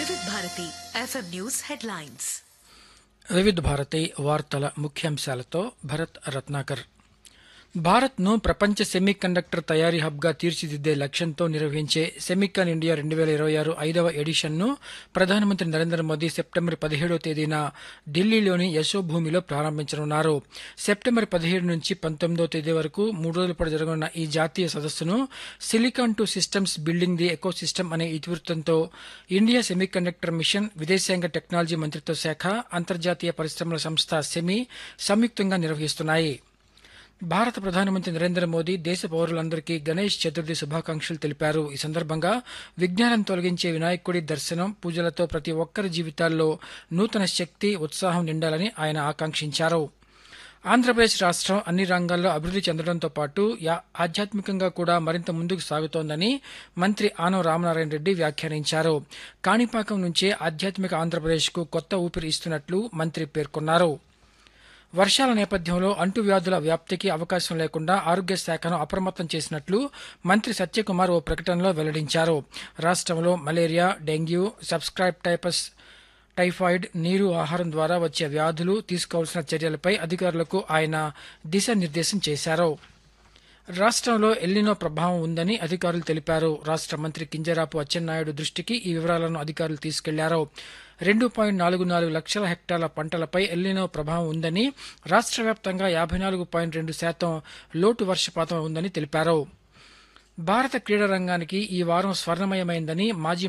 వివిధ Bharati FM news headlines వివిధ భారతి వార్తల ముఖ్యాంశాలతో భరత్ రత్నాకర్ భారత్ను ప్రపంచ సెమీ కండక్టర్ తయారీ హబ్గా తీర్చిదిద్దే లక్ష్యంతో నిర్వహించే సెమికాన్ ఇండియా రెండు వేల ఇరవై ఆరు ఐదవ ఎడిషన్ను ప్రధానమంత్రి నరేంద్ర మోదీ సెప్టెంబర్ పదిహేడవ తేదీన ఢిల్లీలోని యశోభూమిలో ప్రారంభించనున్నారు సెప్టెంబర్ పదిహేడు నుంచి పంతొమ్మిదవ తేదీ వరకు మూడు రోజుల పాటు జరగనున్న ఈ జాతీయ సదస్సును silicon to systems building the ecosystem అనే ఇతివృత్తంతో ఇండియా సెమీకండక్టర్ మిషన్ విదేశాంగ టెక్నాలజీ మంత్రిత్వ శాఖ అంతర్జాతీయ పరిశ్రమల సంస్థ సెమీ సంయుక్తంగా నిర్వహిస్తున్నాయి భారత ప్రధానమంత్రి నరేంద్ర మోదీ దేశ పౌరులందరికీ గణేష్ చతుర్థి శుభాకాంక్షలు తెలిపారు ఈ సందర్భంగా విజ్ఞానం తొలగించే వినాయకుడి దర్శనం పూజలతో ప్రతి ఒక్కరి జీవితాల్లో నూతన శక్తి ఉత్సాహం నిండాలని ఆయన ఆకాంక్షించారు ఆంధ్రప్రదేశ్ రాష్ట్రం అన్ని రంగాల్లో అభివృద్ధి చెందడంతో పాటు యా- ఆధ్యాత్మికంగా కూడా మరింత ముందుకు సాగుతోందని మంత్రి ఆనం రామనారాయణ రెడ్డి వ్యాఖ్యానించారు కాణిపాకం నుంచే ఆధ్యాత్మిక ఆంధ్రప్రదేశ్కు కొత్త ఊపిరి ఇస్తున్నట్లు మంత్రి పేర్కొన్నారు వర్షాల నేపథ్యంలో అంటువ్యాధుల వ్యాప్తికి అవకాశం లేకుండా ఆరోగ్య శాఖను అప్రమత్తం చేసినట్లు మంత్రి సత్యకుమార్ ఓ ప్రకటనలో వెల్లడించారు రాష్ట్రంలో malaria dengue scrub typhus typhoid నీరు ఆహారం ద్వారా వచ్చే వ్యాధులు తీసుకోవాల్సిన చర్యలపై అధికారులకు ఆయన దిశానిర్దేశం చేశారు రాష్ట్రంలో ఎల్లినో ప్రభావం ఉందని అధికారులు తెలిపారు రాష్ట్ర మంత్రి కింజరాపు అచ్చెన్నాయుడు దృష్టికి ఈ వివరాలను అధికారులు తీసుకెళ్లారు రెండు పాయింట్ నాలుగు నాలుగు లక్షల హెక్టార్ల పంటలపై ఎల్లినో ప్రభావం ఉందని రాష్ట్ర వ్యాప్తంగా యాభై నాలుగు పాయింట్ రెండు శాతం లోటు వర్షపాతం ఉందని తెలిపారు భారత క్రీడా రంగానికి ఈ వారం స్వర్ణమయమైందని మాజీ